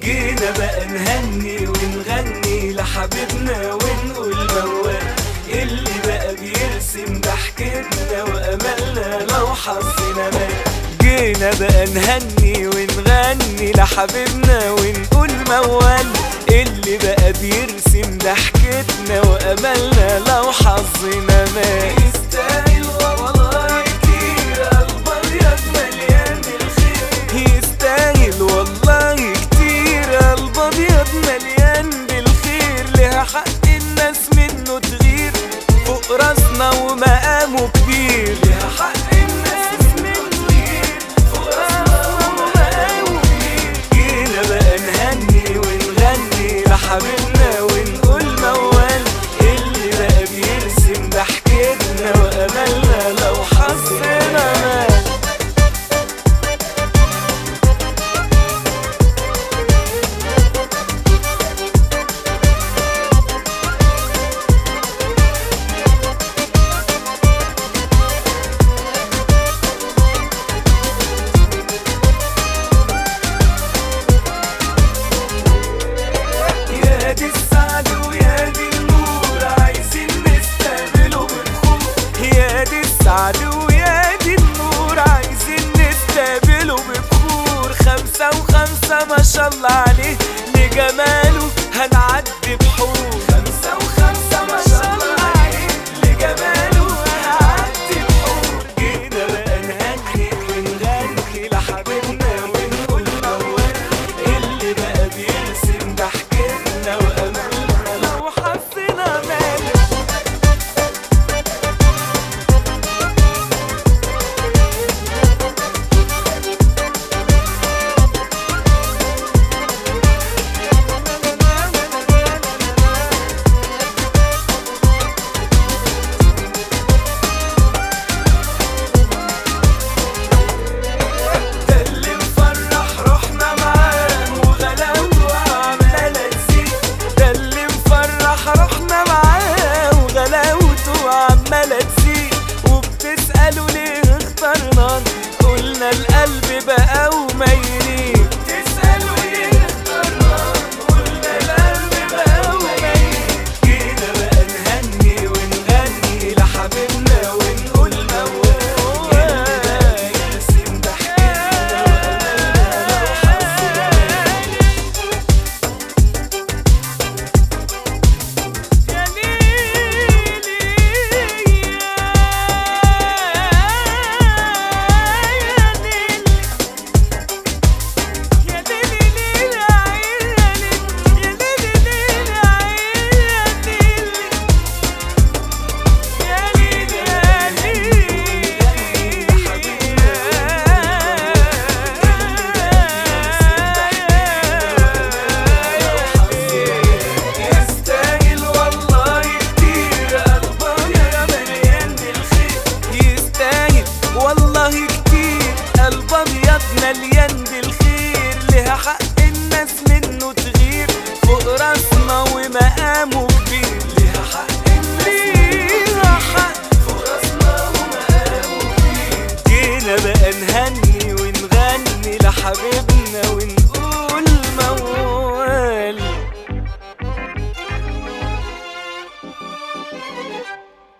جينا بقى نهني ونغني لحبيبنا ونقول موال اللي بقى بيرسم ضحكتنا واملنا لو حظنا مات جينا بقى نهني ونغني لحبيبنا ونقول موال اللي بقى بيرسم ضحكتنا واملنا لو حظنا مات يستاهل والله كتير قلب ابيض مليان بالخير يستاهل والله كتير قلب ابيض مليان بالخير لها حق الناس منه تغير فوق راسنا ومقامه كبير لها حق الناس منه تغير فوق راسنا ومقامه كبير جينا بقى نهني ونغني لحبيبنا ونقول موال اللي بقى بيرسم ضحكتنا واملنا لو حظنا مات يا دي السعد ويا دي النور عايزين نستقبله ببخور يا دي السعد ويا دي النور عايزين نستقبله ببخور خمسة وخمسة ما شاء الله عليه لجماله هنعدي بحور